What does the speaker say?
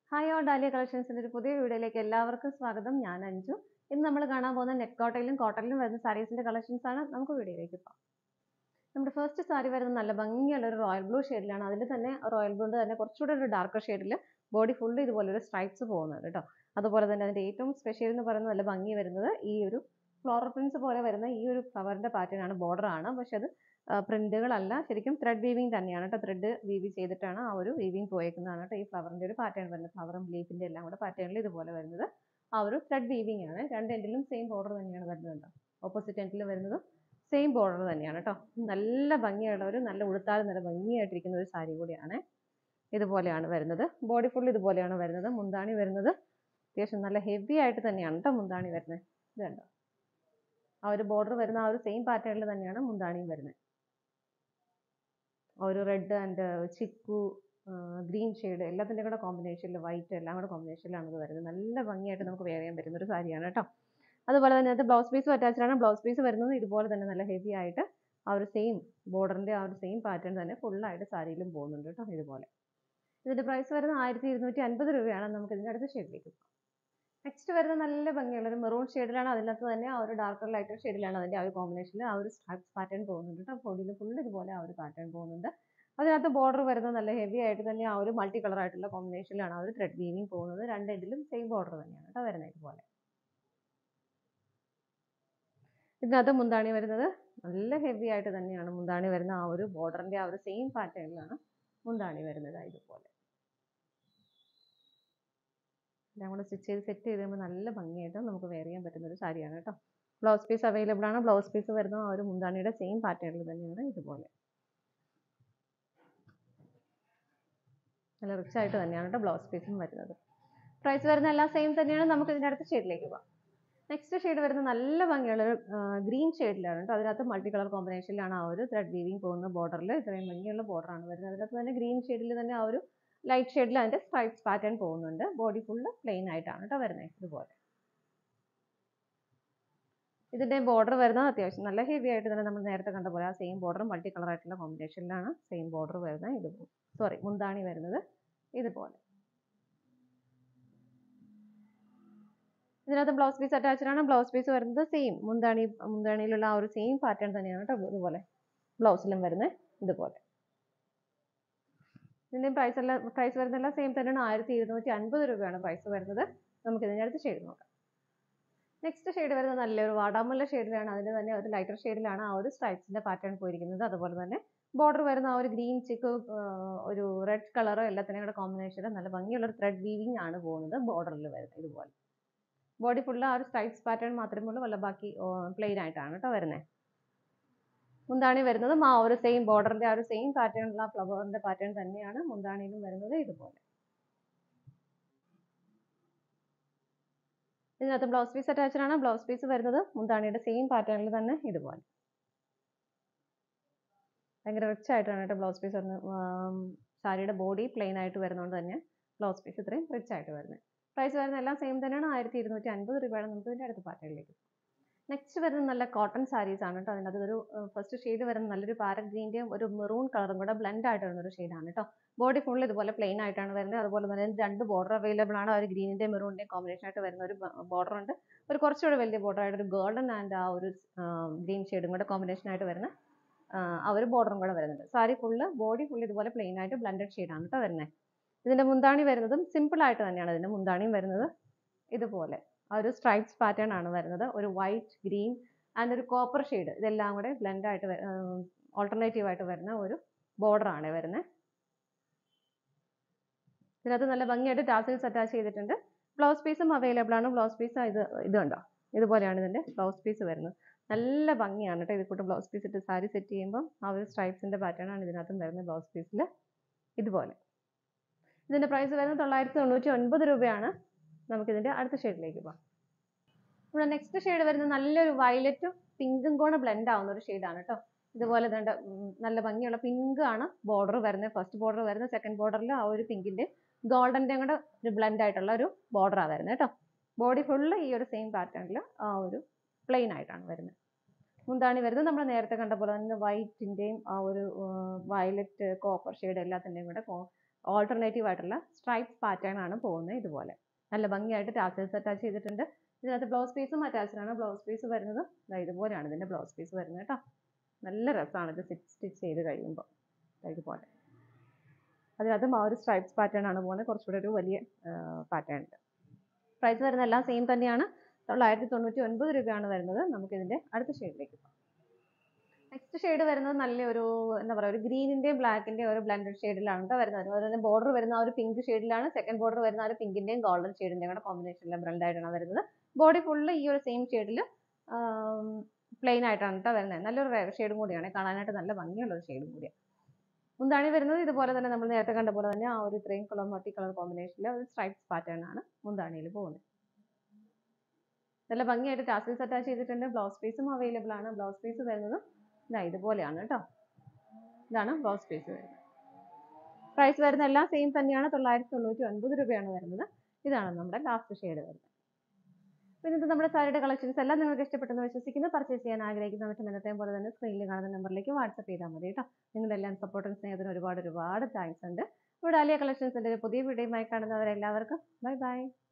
hi all dahlia കളക്ഷൻസിന്റെ ഒരു പുതിയ വീഡിയോയിലേക്ക് എല്ലാവർക്കും സ്വാഗതം ഞാൻ അഞ്ജു ഇന്ന് നമ്മൾ കാണാൻ പോകുന്ന നെക്ക് കോട്ടയിലും കോട്ടണിലും വരുന്ന സാരീസിന്റെ കളക്ഷൻസ് ആണ് നമുക്ക് വീഡിയോയിലേക്ക് പോകാം നമ്മുടെ ഫസ്റ്റ് സാരി വരുന്നത് നല്ല ഭംഗിയുള്ള ഒരു റോയൽ ബ്ലൂ ഷെയ്ഡിലാണ് അതിൽ തന്നെ റോയൽ ബ്ലൂൻ്റെ തന്നെ കുറച്ചുകൂടെ ഒരു ഡാർക്കർ ഷെയ്ഡിൽ ബോഡി ഫുള്ള് ഇതുപോലെ ഒരു സ്ട്രൈപ്സ് പോകുന്നുണ്ട് കേട്ടോ അതുപോലെ തന്നെ അതിന്റെ ഏറ്റവും സ്പെഷ്യൽ എന്ന് പറയുന്നത് നല്ല ഭംഗി വരുന്നത് ഈ ഒരു ഫ്ലോറൽ പ്രിന്റ്സ് പോലെ വരുന്ന ഈ ഒരു ഫ്ലവറിന്റെ പാറ്റേൺ ആണ് ബോർഡർ ആണ് പക്ഷെ അത് പ്രിന്റുകളല്ല ശരിക്കും ത്രെഡ് വീവിങ് തന്നെയാണ് കേട്ടോ ത്രെഡ് വീവ് ചെയ്തിട്ടാണ് ആ ഒരു വീവിങ് പോയേക്കുന്നതാണ് കേട്ടോ ഈ ഫ്ലവറിന്റെ ഒരു പാറ്റേൺ വരുന്നത് ഫ്ലവറും ലീഫിന്റെ എല്ലാം കൂടെ പാറ്റേണിൽ ഇതുപോലെ വരുന്നത് ആ ഒരു ത്രെഡ് വീവിങ് ആണ് രണ്ട് എൻഡിലും സെയിം ബോർഡർ തന്നെയാണ് വരുന്നത് ഓപ്പോസിറ്റ് എൻഡിൽ വരുന്നതും സെയിം ബോർഡർ തന്നെയാണ് കേട്ടോ നല്ല ഭംഗിയുള്ള ഒരു നല്ല ഉടുത്താൽ നല്ല ഭംഗിയായിട്ടിരിക്കുന്ന ഒരു സാരി കൂടിയാണ് ഇതുപോലെയാണ് വരുന്നത് ബോഡി ഫുൾ ഇതുപോലെയാണ് വരുന്നത് മുന്താണി വരുന്നത് അത്യാവശ്യം നല്ല ഹെവി ആയിട്ട് തന്നെയാണ് കേട്ടോ മുന്താണി വരുന്നത് ഇത് കണ്ടോ ആ ഒരു ബോർഡർ വരുന്ന ആ ഒരു സെയിം പാറ്റേണിൽ തന്നെയാണ് മുന്താണിയും വരുന്നത് ഒരു red and chikoo green shade എല്ലാത്തിൻ്റെ കൂടെ കോമ്പിനേഷനിൽ വൈറ്റ് എല്ലാം കൂടെ കോമ്പിനേഷനിലാണ് ഇത് വരുന്നത് നല്ല ഭംഗിയായിട്ട് നമുക്ക് വെയർ ചെയ്യാൻ പറ്റുന്ന ഒരു സാരിയാണ് കേട്ടോ അതുപോലെ തന്നെ അത് ബ്ലൗസ് പീസ് അറ്റാച്ച്ഡ് ആണ് ബ്ലൗസ് പീസ് വരുന്നത് ഇതുപോലെ തന്നെ നല്ല ഹെവി ആയിട്ട് ആ ഒരു സെയിം ബോർഡറിൻ്റെ ആ ഒരു സെയിം പാറ്റേൺ തന്നെ ഫുള്ളായിട്ട് സാരിയിലും പോകുന്നുണ്ട് കേട്ടോ ഇതുപോലെ ഇതിൻ്റെ പ്രൈസ് വരുന്നത് ആയിരത്തി ഇരുന്നൂറ്റി അൻപത് രൂപയാണ് നമുക്ക് ഇതിൻ്റെ അടുത്ത ഷെയ്ഡിലേക്ക് പോകാം നെക്സ്റ്റ് വരുന്നത് നല്ല ഭംഗിയുള്ള ഒരു മെറൂൺ ഷെയ്ഡിലാണ് അതിനകത്ത് തന്നെ ആ ഒരു ഡാർക്കർ ലൈറ്റർ ഷെയ്ഡിലാണ് അതിൻ്റെ ആ ഒരു കോമ്പിനേഷനിൽ ആ ഒരു സ്ട്രൈപ്സ് പാറ്റേൺ പോകുന്നുണ്ട് കേട്ടോ ബോഡിയിൽ ഫുൾ ഇതുപോലെ ആ ഒരു പാറ്റേൺ പോകുന്നുണ്ട് അതിനകത്ത് ബോർഡർ വരുന്നത് നല്ല ഹെവി ആയിട്ട് തന്നെ ആ ഒരു മൾട്ടി കളർ ആയിട്ടുള്ള കോമ്പിനേഷനിലാണ് ആ ഒരു ത്രെഡ് വീവിങ് പോകുന്നത് രണ്ട് എൻഡിലും സെയിം ബോർഡർ തന്നെയാണ് കേട്ടോ വരുന്നത് ഇതുപോലെ ഇതിനകത്ത് മുന്താണി വരുന്നത് നല്ല ഹെവി ആയിട്ട് തന്നെയാണ് മുന്താണി വരുന്ന ആ ഒരു ബോർഡറിന്റെ ആ ഒരു സെയിം പാറ്റേണിലാണ് മുന്താണി വരുന്നത് ഇതുപോലെ എല്ലാം കൂടെ സ്റ്റിച്ച് ചെയ്ത് സെറ്റ് ചെയ്ത് കഴിയുമ്പോൾ നല്ല ഭംഗിയായിട്ട് നമുക്ക് വെയർ ചെയ്യാൻ പറ്റുന്ന ഒരു സാരിയാണ് കേട്ടോ ബ്ലൗസ് പീസ് അവൈലബിൾ ആണ് ബ്ലൗസ് പീസ് വരുന്ന ആ ഒരു മുന്താണിയുടെ സെയിം പാറ്റേണിൽ തന്നെയാണ് ഇതുപോലെ നല്ല റിച്ച് ആയിട്ട് തന്നെയാണ് കേട്ടോ ബ്ലൗസ് പീസും വരുന്നത് പ്രൈസ് വരുന്ന എല്ലാം സെയിം തന്നെയാണ് നമുക്ക് ഇതിൻ്റെ അടുത്ത ഷെയ്ഡിലേക്ക് പോകാം നെക്സ്റ്റ് ഷെയ്ഡ് വരുന്നത് നല്ല ഭംഗിയുള്ള ഒരു ഗ്രീൻ ഷെയ്ഡിലാണ് കേട്ടോ അതിനകത്ത് മൾട്ടി കളർ കോമ്പിനേഷനിലാണ് ആ ഒരു ത്രെഡ് വീവിങ് പോകുന്ന ബോർഡറിൽ ഇത്രയും ഭംഗിയുള്ള ബോർഡറാണ് വരുന്നത് അതിനകത്ത് തന്നെ ഗ്രീൻ ഷെയ്ഡിൽ തന്നെ ആ ഒരു ലൈറ്റ് ഷെയ്ഡിൽ അതിൻ്റെ സ്ട്രൈപ്സ് പാറ്റേൺ പോകുന്നുണ്ട് ബോഡി ഫുള്ള് പ്ലെയിൻ ആയിട്ടാണ് കേട്ടോ വരുന്നത് ഇതുപോലെ ഇതിൻ്റെ ബോർഡർ വരുന്നത് അത്യാവശ്യം നല്ല ഹെവി ആയിട്ട് തന്നെ നമ്മൾ നേരത്തെ കണ്ട പോലെ ആ സെയിം ബോർഡർ മൾട്ടി കളർ ആയിട്ടുള്ള കോമ്പിനേഷനിലാണ് സെയിം ബോർഡർ വരുന്നത് ഇത് സോറി മുന്താണി വരുന്നത് ഇതുപോലെ ഇതിനകത്ത് ബ്ലൗസ് പീസ് അറ്റാച്ച്ഡ് ആണ് ബ്ലൗസ് പീസ് വരുന്നത് സെയിം മുന്താണി മുന്താണിയിലുള്ള ആ ഒരു സെയിം പാറ്റേൺ തന്നെയാണ് കേട്ടോ ഇതുപോലെ ബ്ലൗസിലും വരുന്നത് ഇതുപോലെ ഇതിൻ്റെ പ്രൈസ് എല്ലാം പ്രൈസ് വരുന്നതെല്ലാം സെയിം തന്നെയാണ് ആയിരത്തി ഇരുന്നൂറ്റി അൻപത് രൂപയാണ് പ്രൈസ് വരുന്നത് നമുക്ക് ഇതിൻ്റെ അടുത്ത് ഷെയ്ഡ് നോക്കാം നെക്സ്റ്റ് ഷെയ്ഡ് വരുന്നത് നല്ലൊരു വാടാമുല്ല ഷെയ്ഡിലാണ് അതിന് തന്നെ ഒരു ലൈറ്റർ ഷെയ്ഡിലാണ് ആ ഒരു സ്ട്രൈപ്സിൻ്റെ പാറ്റേൺ പോയിരിക്കുന്നത് അതുപോലെ തന്നെ ബോർഡർ വരുന്ന ആ ഒരു ഗ്രീൻ ചിക്ക് ഒരു റെഡ് കളർ എല്ലാത്തിനും കൂടെ കോമ്പിനേഷനിൽ നല്ല ഭംഗിയുള്ള ഒരു ത്രെഡ് വീവിങ് ആണ് പോകുന്നത് ബോർഡറിൽ വരുന്നത് ഇതുപോലെ ബോഡി ഫുള്ള് ആ ഒരു സ്ട്രൈപ്സ് പാറ്റേൺ മാത്രമേ ഉള്ളൂ വല്ല ബാക്കി പ്ലെയിൻ ആയിട്ടാണ് കേട്ടോ വരുന്നത് മുന്താണി വരുന്നതും ആ ഒരു സെയിം ബോർഡറിന്റെ ആ ഒരു സെയിം പാറ്റേണുള്ള ഫ്ലവറിന്റെ പാറ്റേൺ തന്നെയാണ് മുന്താണിയിലും വരുന്നത് ഇതുപോലെ ഇതിനകത്ത് ബ്ലൗസ് പീസ് അറ്റാച്ച്ഡ് ആണ് ബ്ലൗസ് പീസ് വരുന്നത് മുന്താണിയുടെ സെയിം പാറ്റേണിൽ തന്നെ ഇതുപോലെ ഭയങ്കര റിച്ച് ആയിട്ടാണ് കേട്ടോ ബ്ലൗസ് പീസ് വരുന്നത് സാരിയുടെ ബോഡി പ്ലെയിൻ ആയിട്ട് വരുന്നതുകൊണ്ട് തന്നെ ബ്ലൗസ് പീസ് ഇത്രയും റിച്ച് ആയിട്ട് വരുന്നത് പ്രൈസ് വരുന്ന എല്ലാം സെയിം തന്നെയാണ് ആയിരത്തി ഇരുന്നൂറ്റി അൻപത് രൂപയാണ് നമുക്ക് ഇതിൻ്റെ അടുത്ത പാറ്റേണിലേക്ക് നെക്സ്റ്റ് വരുന്നത് നല്ല കോട്ടൺ സാരീസ് ആണ് കേട്ടോ അതിനകത്ത് ഒരു ഫസ്റ്റ് ഷെയ്ഡ് വരുന്ന നല്ലൊരു പാരറ്റ് ഗ്രീൻ്റെയും ഒരു മെറൂൺ കളറും കൂടെ ബ്ലെൻഡ് ആയിട്ട് വരുന്ന ഒരു ഷെയ്ഡാണ് കേട്ടോ ബോഡി ഫുൾ ഇതുപോലെ പ്ലെയിൻ ആയിട്ടാണ് വരുന്നത് അതുപോലെ തന്നെ രണ്ട് ബോർഡർ അവൈലബിൾ ആണ് ഒരു ഗ്രീനിൻ്റെയും മെറൂണിൻ്റെയും കോമ്പിനേഷൻ ആയിട്ട് വരുന്ന ഒരു ബോർഡർ ഉണ്ട് ഒരു കുറച്ചുകൂടെ വലിയ ബോർഡർ ആയിട്ട് ഒരു ഗോൾഡൻ ആൻഡ് ആ ഒരു ഗ്രീൻ ഷെയ്ഡും കൂടെ കോമ്പിനേഷൻ ആയിട്ട് വരുന്ന ആ ഒരു ബോർഡറും കൂടെ വരുന്നുണ്ട് സാരി ഫുള്ള് ബോഡി ഫുൾ ഇതുപോലെ പ്ലെയിൻ ആയിട്ട് ബ്ലെൻഡഡ് ഷെയ്ഡാണ് കേട്ടോ വരുന്നത് ഇതിൻ്റെ മുന്താണി വരുന്നതും സിമ്പിൾ ആയിട്ട് തന്നെയാണ് ഇതിൻ്റെ മുന്താണിയും വരുന്നത് ഇതുപോലെ ആ ഒരു സ്ട്രൈപ്സ് പാറ്റേൺ ആണ് വരുന്നത് ഒരു വൈറ്റ് ഗ്രീൻ ആൻഡ് ഒരു കോപ്പർ ഷെയ്ഡ് ഇതെല്ലാം കൂടെ ബ്ലെൻഡ് ആയിട്ട് ഓൾട്ടർനേറ്റീവ് ആയിട്ട് വരുന്ന ഒരു ബോർഡർ ആണ് വരുന്നത് ഇതിനകത്ത് നല്ല ഭംഗിയായിട്ട് ടാസിൽസ് അറ്റാച്ച് ചെയ്തിട്ടുണ്ട് ബ്ലൗസ് പീസും അവൈലബിൾ ആണ് ബ്ലൗസ് പീസ് ഇത് ഇത് കണ്ടോ ഇതുപോലെയാണ് ഇതിൻ്റെ ബ്ലൗസ് പീസ് വരുന്നത് നല്ല ഭംഗിയാണ് കേട്ടോ ഇത് കൂട്ട് ബ്ലൗസ് പീസ് ഇട്ട് സാരി സെറ്റ് ചെയ്യുമ്പോൾ ആ ഒരു സ്ട്രൈപ്സിൻ്റെ പാറ്റേൺ ആണ് ഇതിനകത്തും വരുന്നത് ബ്ലൗസ് പീസിൽ ഇതുപോലെ ഇതിൻ്റെ പ്രൈസ് വരുന്നത് തൊള്ളായിരത്തി തൊണ്ണൂറ്റി ഒൻപത് രൂപയാണ് നമുക്കിതിൻ്റെ അടുത്ത ഷെയ്ഡിലേക്ക് പോകാം ഇവിടെ നെക്സ്റ്റ് ഷെയ്ഡ് വരുന്നത് നല്ലൊരു വയലറ്റും പിങ്കും കൂടെ ബ്ലെൻഡ് ആവുന്ന ഒരു ഷെയ്ഡാണ് കേട്ടോ ഇതുപോലെ തന്നെ നല്ല ഭംഗിയുള്ള പിങ്ക് ആണ് ബോർഡർ വരുന്നത് ഫസ്റ്റ് ബോർഡർ വരുന്നത് സെക്കൻഡ് ബോർഡറിൽ ആ ഒരു പിങ്കിൻ്റെ ഗോൾഡൻ്റെയും കൂടെ ഒരു ബ്ലെൻഡ് ആയിട്ടുള്ള ഒരു ബോർഡറാണ് വരുന്നത് കേട്ടോ ബോഡി ഫുള്ള് ഈ ഒരു സെയിം പാറ്റേണിൽ ആ ഒരു പ്ലെയിൻ ആയിട്ടാണ് വരുന്നത് മുന്താണി വരുന്നത് നമ്മൾ നേരത്തെ കണ്ട പോലെ തന്നെ വൈറ്റിൻ്റെയും ആ ഒരു വയലറ്റ് കോപ്പർ ഷെയ്ഡ് എല്ലാത്തിൻ്റെയും കൂടെ ഓൾട്ടർനേറ്റീവ് ആയിട്ടുള്ള സ്ട്രൈപ്സ് പാറ്റേൺ ആണ് പോകുന്നത് ഇതുപോലെ നല്ല ഭംഗിയായിട്ട് ടാസൽസ് അറ്റാച്ച് ചെയ്തിട്ടുണ്ട് ഇതിനകത്ത് ബ്ലൗസ് പീസും അറ്റാച്ച്ഡ് ആണ് ബ്ലൗസ് പീസ് വരുന്നത് ദാ ഇതുപോലെയാണ് ഇതിൻ്റെ ബ്ലൗസ് പീസ് വരുന്നത് കേട്ടോ നല്ല രസമാണ് ഇത് സ്റ്റിച്ച് ചെയ്ത് കഴിയുമ്പോൾ ദാ ഇതുപോലെ അതിനകത്തും ആ ഒരു സ്ട്രൈപ്സ് പാറ്റേൺ ആണ് പോകുന്നത് കുറച്ചുകൂടെ ഒരു വലിയ പാറ്റേൺ ഉണ്ട് പ്രൈസ് വരുന്ന എല്ലാം സെയിം തന്നെയാണ് തൊള്ളായിരത്തി തൊണ്ണൂറ്റി ഒൻപത് രൂപയാണ് വരുന്നത് നമുക്കിതിൻ്റെ അടുത്ത ഷെയ്ഡിലേക്ക് പോകാം നെക്സ്റ്റ് ഷെയ്ഡ് വരുന്നത് നല്ലൊരു എന്താ പറയുക ഒരു ഗ്രീനിൻ്റെയും ബ്ലാക്കിൻ്റെയും ഒരു ബ്ലെൻഡഡ് ഷെയ്ഡിലാണ് കേട്ടോ വരുന്നത് അതുപോലെ തന്നെ ബോർഡർ വരുന്ന ആ ഒരു പിങ്ക് ഷെയ്ഡിലാണ് സെക്കൻഡ് ബോർഡർ വരുന്ന ആ ഒരു പിങ്കിൻ്റെയും ഗോൾഡൻ ഷെയ്ഡിൻ്റെയും കൂടെ കോമ്പിനേഷനിലെ ബ്ലെൻഡ് ആയിട്ടാണ് വരുന്നത് ബോഡി ഫുള്ള് ഈ ഒരു സെയിം ഷെയ്ഡിൽ പ്ലെയിൻ ആയിട്ടാണ് കേട്ടോ വരുന്നത് നല്ലൊരു ഷെയ്ഡും കൂടിയാണ് കാണാനായിട്ട് നല്ല ഭംഗിയുള്ള ഒരു ഷെയ്ഡും കൂടിയാണ് മുന്താണി വരുന്നത് ഇതുപോലെ തന്നെ നമ്മൾ നേരത്തെ കണ്ട പോലെ തന്നെ ആ ഒരു ഇത്രയും കളർ മൾട്ടി കളർ കോമ്പിനേഷനിൽ ഒരു സ്ട്രൈപ്സ് പാറ്റേൺ ആണ് മുന്താണിയിൽ പോകുന്നത് നല്ല ഭംഗിയായിട്ട് ടാസിൽസ് അറ്റാച്ച് ചെയ്തിട്ടുണ്ട് ബ്ലൗസ് പീസും അവൈലബിൾ ആണ് ബ്ലൗസ് പീസ് വരുന്നത് ഇതാ ഇതുപോലെയാണ് കേട്ടോ ഇതാണ് ബ്ലൗസ് പീസ് വരുന്നത് പ്രൈസ് വരുന്ന എല്ലാം സെയിം തന്നെയാണ് തൊള്ളായിരത്തി തൊണ്ണൂറ്റി ഒൻപത് രൂപയാണ് വരുന്നത് ഇതാണ് നമ്മുടെ ലാസ്റ്റ് ഷെയ്ഡ് വരുന്നത് അപ്പോൾ ഇന്നത്തെ നമ്മുടെ സാരിയുടെ കളക്ഷൻസ് എല്ലാം നിങ്ങൾക്ക് ഇഷ്ടപ്പെട്ടെന്ന് വിശ്വസിക്കുന്നു പർച്ചേസ് ചെയ്യാൻ ആഗ്രഹിക്കുന്ന മറ്റും എന്നത്തെയും പോലെ തന്നെ സ്ക്രീനിൽ കാണുന്ന നമ്പറിലേക്ക് വാട്സപ്പ് ചെയ്താൽ മതി കേട്ടോ നിങ്ങളുടെ എല്ലാം സപ്പോർട്ടും സ്നേഹത്തിനും ഒരുപാട് ഒരുപാട് താങ്ക്സ് ഉണ്ട് ഇവിടെ ആലിയ കളക്ഷൻസിൻ്റെ ഒരു പുതിയ വീഡിയോയുമായി കാണുന്നവരെല്ലാവർക്കും ബൈ ബൈ